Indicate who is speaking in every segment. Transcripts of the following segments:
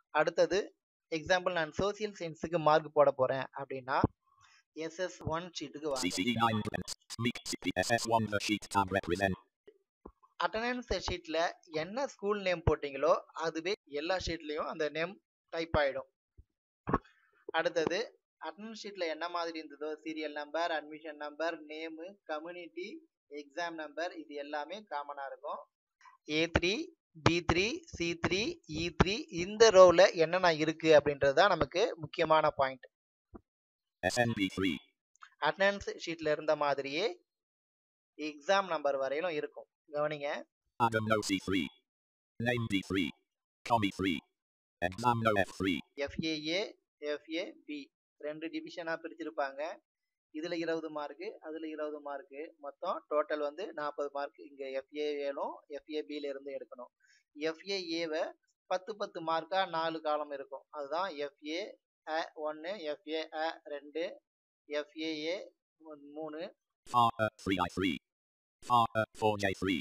Speaker 1: அடுத்தது எக்ஸாம்பிள் நான் social சயின்ஸுக்கு mark போட போறேன் அப்படின்னா எஸ்எஸ் ஒன் ஷீட்டுக்கு வாங்க
Speaker 2: CCE 9 plans. Meet CPSS1 the sheet tab represent.
Speaker 1: Attendance ஷீட்ல என்ன ஸ்கூல் நேம் போட்டீங்களோ அதுவே எல்லா ஷீட்லயும் அந்த நேம் டைப் ஆயிடும் அடுத்தது அட்டண்டன்ஸ் ஷீட்ல என்ன மாதிரி இருந்ததோ serial number admission number name community exam number இது எல்லாமே காமனா இருக்கும் A three B three C three E three இந்த ரோவில் என்னென்ன இருக்கு அப்படின்றது தான் நமக்கு முக்கியமான பாயிண்ட்
Speaker 2: SNB3.
Speaker 1: அட்டண்டன்ஸ் ஷீட்ல இருந்த மாதிரியே எக்ஸாம் நம்பர் வரையிலும் இருக்கும் கவனிங்க
Speaker 2: Adam no C3. Name D3. Commi 3. Exam no F3.
Speaker 1: FAA FAB ரெண்டு டிவிஷனாக பிரிச்சிருப்பாங்க இதில் இருபது மார்க்கு அதில் இருபது மார்க்கு மொத்தம் டோட்டல் வந்து நாற்பது மார்க் இங்கே எஃப்ஏஏலும் எஃப்ஏபியில இருந்து எடுக்கணும் எஃப்ஏஏவை பத்து பத்து மார்க்காக நாலு காலம் இருக்கும் அதுதான் எஃப்ஏ அ ஒன்று எஃப்ஏ அ ரெண்டு எஃப்ஏஏ மூணு
Speaker 2: FAR 3I3. FAR 4J3.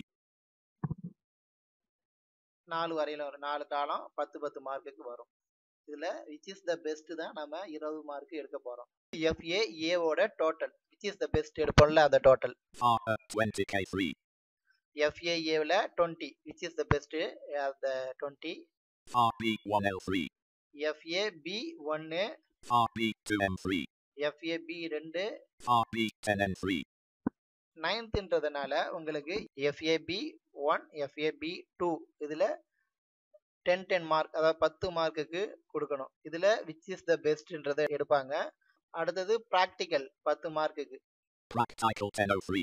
Speaker 1: நாலு வரையில வரும் நாலு காலம் பத்து பத்து மார்க்குக்கு வரும் இதுல விச் இஸ் த பெஸ்ட் தான் நம்ம இருபது மார்க் எடுக்க போறோம் எஃப்ஏ ஏவோட total which is the best எடுப்போம்ல அந்த டோட்டல்
Speaker 2: FAR 20K3.
Speaker 1: எஃப்ஏஏவில் twenty which is the best அந்த டுவெண்ட்டி
Speaker 2: FAR B1L3.
Speaker 1: எஃப்ஏபி ஒன்று
Speaker 2: FAR B2M3.
Speaker 1: எஃப்ஏபி ரெண்டு
Speaker 2: FAR B10N3.
Speaker 1: நைன்த்துன்றதுனால உங்களுக்கு எஃப்ஏபி ஒன் எஃப்ஏபி டூ இதில் டென் டென் மார்க் அதாவது பத்து மார்க்குக்கு கொடுக்கணும் இதில் விச் இஸ் த பெஸ்ட்ன்றதை எடுப்பாங்க அடுத்தது ப்ராக்டிக்கல் பத்து மார்க்குக்கு
Speaker 2: Practical 1003.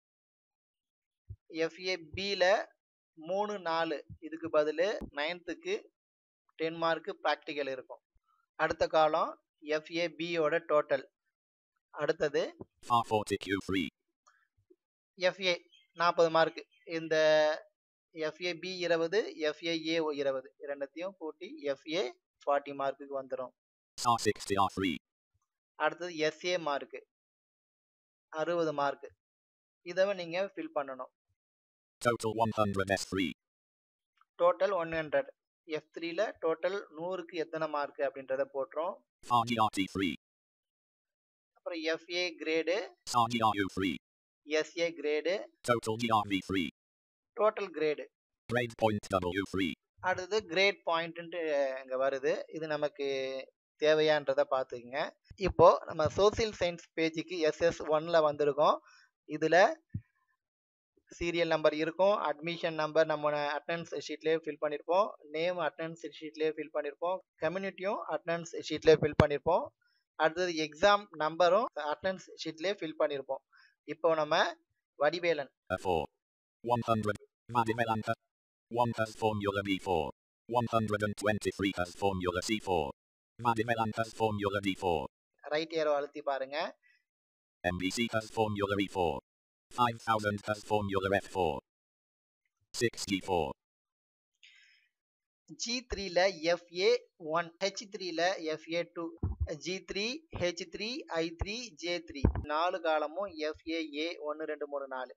Speaker 1: எஃப்ஏபியில் மூணு நாலு இதுக்கு பதில் நைன்த்துக்கு டென் மார்க்கு ப்ராக்டிக்கல் இருக்கும் அடுத்த காலம் எஃப்ஏபியோட டோட்டல் அடுத்தது
Speaker 2: FAR 40Q3.
Speaker 1: எஃப்ஏ நாற்பது மார்க் இந்த எஃப்ஏபி இருபது எஃப்ஏஏ இருபது ரெண்டுத்தையும் கூட்டி எஃப்ஏ ஃபார்ட்டி மார்க்குக்கு வந்துடும்
Speaker 2: SAR 60R3.
Speaker 1: அடுத்தது எஸ்ஏ மார்க்கு அறுபது மார்க் இதை நீங்கள் ஃபில் பண்ணணும்
Speaker 2: Total 100 S3.
Speaker 1: Total one hundred F த்ரீல டோட்டல் நூறுக்கு எத்தனை மார்க் அப்படின்றத போட்டுரும்
Speaker 2: FAR GRT3.
Speaker 1: அப்புறம் FA grade
Speaker 2: SAR GRU3.
Speaker 1: SA grade
Speaker 2: Total GRV3.
Speaker 1: Total grade
Speaker 2: Grade point W3.
Speaker 1: அடுத்தது கிரேட் பாயிண்ட்டு இங்கே வருது இது நமக்கு தேவையான்றதை பார்த்துக்குங்க இப்போ நம்ம சோசியல் சயின்ஸ் பேஜுக்கு எஸ்எஸ் ஒன்ல வந்திருக்கோம் இதில் சீரியல் நம்பர் இருக்கும் அட்மிஷன் நம்பர் நம்ம அட்டனன்ஸ் ஷீட்லேயே ஃபில் பண்ணியிருப்போம் நேம் அட்டனன்ஸ் ஷீட்லேயே ஃபில் பண்ணியிருப்போம் கம்யூனிட்டியும் அட்டனன்ஸ் ஷீட்லேயே ஃபில் பண்ணியிருப்போம் அடுத்தது எக்ஸாம் நம்பரும் அட்டனன்ஸ் ஷீட்லேயே ஃபில் பண்ணியிருப்போம் இப்போ நம்ம Vadivelan
Speaker 2: A4. 100. Vadivelanta. 1 has formula B4. 123 has formula C4. Vadivelant has formula D4.
Speaker 1: Right arrow அழுத்தி பாருங்க
Speaker 2: MBC has formula E4. 5000 has formula F4. 6G4.
Speaker 1: G த்ரீல எஃப்ஏ ஒன் ஹெச் த்ரீல FA two G three H three I three J three நாலு காலமும் FAA ஒன்று ரெண்டு மூணு நாலு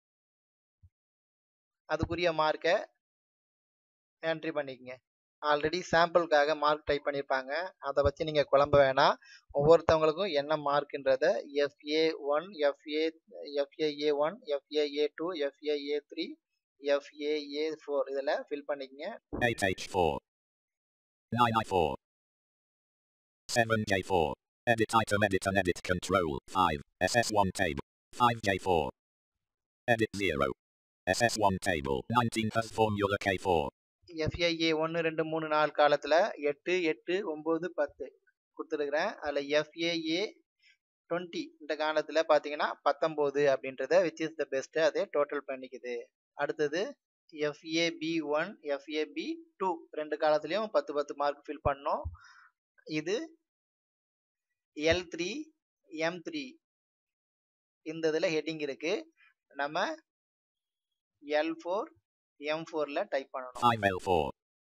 Speaker 1: அதுக்குரிய மார்க்கை என்ட்ரி பண்ணிக்கங்க ஆல்ரெடி சாம்பிளுக்காக மார்க் டைப் பண்ணியிருப்பாங்க அதை வச்சு நீங்கள் குழம்ப வேணாம் ஒவ்வொருத்தவங்களுக்கும் என்ன மார்க்குன்றத FA one FA FAA one FAA two FAA three FAA four இதில் ஃபில் பண்ணிக்கங்க
Speaker 2: 8H4. 9I4. 7J4. Edit item edit and edit control 5. SS1 table. 5J4. Edit 0. SS1 table. 19 has formula K4.
Speaker 1: FAA ஒன்று ரெண்டு மூணு நாலு காலத்தில் எட்டு எட்டு ஒம்பது பத்து கொடுத்துருக்குறேன் அதில் எஃப்ஏஏ டுவெண்ட்டி இந்த காலத்தில் பார்த்தீங்கன்னா பத்தொம்போது அப்படின்றத விச் இஸ் த பெஸ்ட்டு அதே டோட்டல் பண்ணிக்குது அடுத்தது எஃப்ஏபி ஒன் எஃப்ஏபி டூ ரெண்டு காலத்துலேயும் பத்து பத்து மார்க் ஃபில் பண்ணோம் இது எல் த்ரீ எம் த்ரீ இந்த இதில் ஹெட்டிங் இருக்குது நம்ம எல் ஃபோர் எம் ஃபோரில் டைப் பண்ணணும்
Speaker 2: 5L4.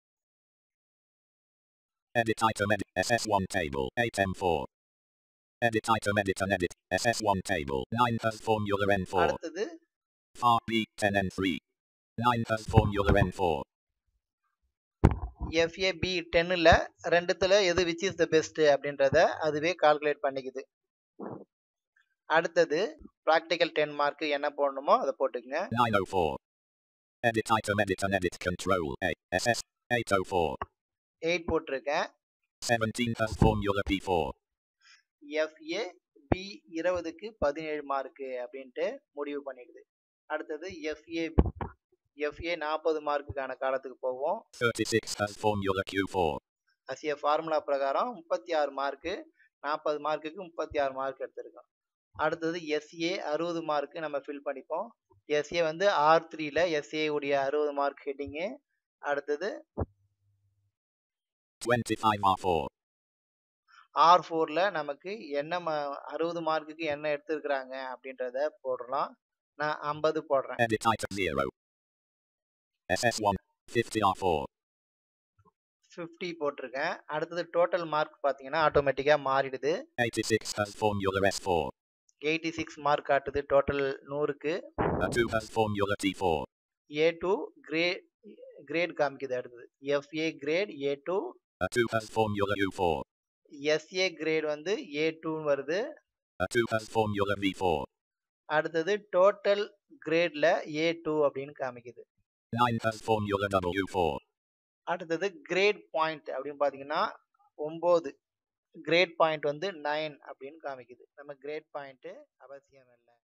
Speaker 2: Edit item edit SS1 table 8M4. Edit item edit and edit SS1 table 9 has formula N4.
Speaker 1: அடுத்தது
Speaker 2: RB 10N3. 9 has formula N4.
Speaker 1: FA B டென்னில் ரெண்டுத்துல எது விச் இஸ் த பெஸ்ட் அப்படின்றத அதுவே calculate பண்ணிக்குது அடுத்தது practical ten mark என்ன போடணுமோ அதை போட்டுக்கங்க
Speaker 2: 904. Edit item edit and edit control A. SS 804.
Speaker 1: Eight போட்டிருக்கேன்
Speaker 2: 17 plus formula P4.
Speaker 1: FA B இருபதுக்கு பதினேழு மார்க்கு அப்படின்ட்டு முடிவு பண்ணிடுது அடுத்தது எஃப்ஏ எஃப்ஏ நாற்பது மார்க்குக்கான காலத்துக்கு போவோம்
Speaker 2: 36 plus formula Q4.
Speaker 1: அசிய ஃபார்முலா பிரகாரம் முப்பத்தி ஆறு மார்க்கு நாற்பது மார்க்குக்கு முப்பத்தி ஆறு மார்க் எடுத்திருக்கோம் அடுத்தது எஸ்ஏ அறுபது மார்க்கு நம்ம ஃபில் பண்ணிப்போம் எஸ்ஏ வந்து ஆர் த்ரீல எஸ்ஏ உடைய அறுபது மார்க் ஹெட்டிங்கு அடுத்தது
Speaker 2: 25 R4.
Speaker 1: ஆர் ஃபோரில் நமக்கு என்ன ம அறுபது மார்க்குக்கு என்ன எடுத்திருக்கிறாங்க அப்படின்றத போடலாம் நான் ஐம்பது போடுறேன்
Speaker 2: Edit item 0. SS1 50 R4.
Speaker 1: Fifty போட்டிருக்கேன் அடுத்தது டோட்டல் மார்க் பார்த்தீங்கன்னா ஆட்டோமேட்டிக்காக மாறிடுது
Speaker 2: 86 plus formula S4.
Speaker 1: Eighty six mark காட்டுது டோட்டல் நூறுக்கு
Speaker 2: A 2 plus formula T4.
Speaker 1: A two கிரே கிரேட் காமிக்குது அடுத்தது FA grade A two
Speaker 2: A 2 plus formula U4.
Speaker 1: SA grade வந்து ஏ டூன்னு வருது
Speaker 2: A 2 plus formula V4.
Speaker 1: அடுத்தது டோட்டல் கிரேடில் ஏ டூ அப்படின்னு காமிக்குது
Speaker 2: 9 plus formula W4.
Speaker 1: அடுத்தது கிரேட் பாயிண்ட் அப்படின்னு பார்த்தீங்கன்னா ஒம்பது கிரேட் பாயிண்ட் வந்து நைன் அப்படின்னு காமிக்குது நம்ம கிரேட் பாயிண்ட்டு அவசியம் இல்லை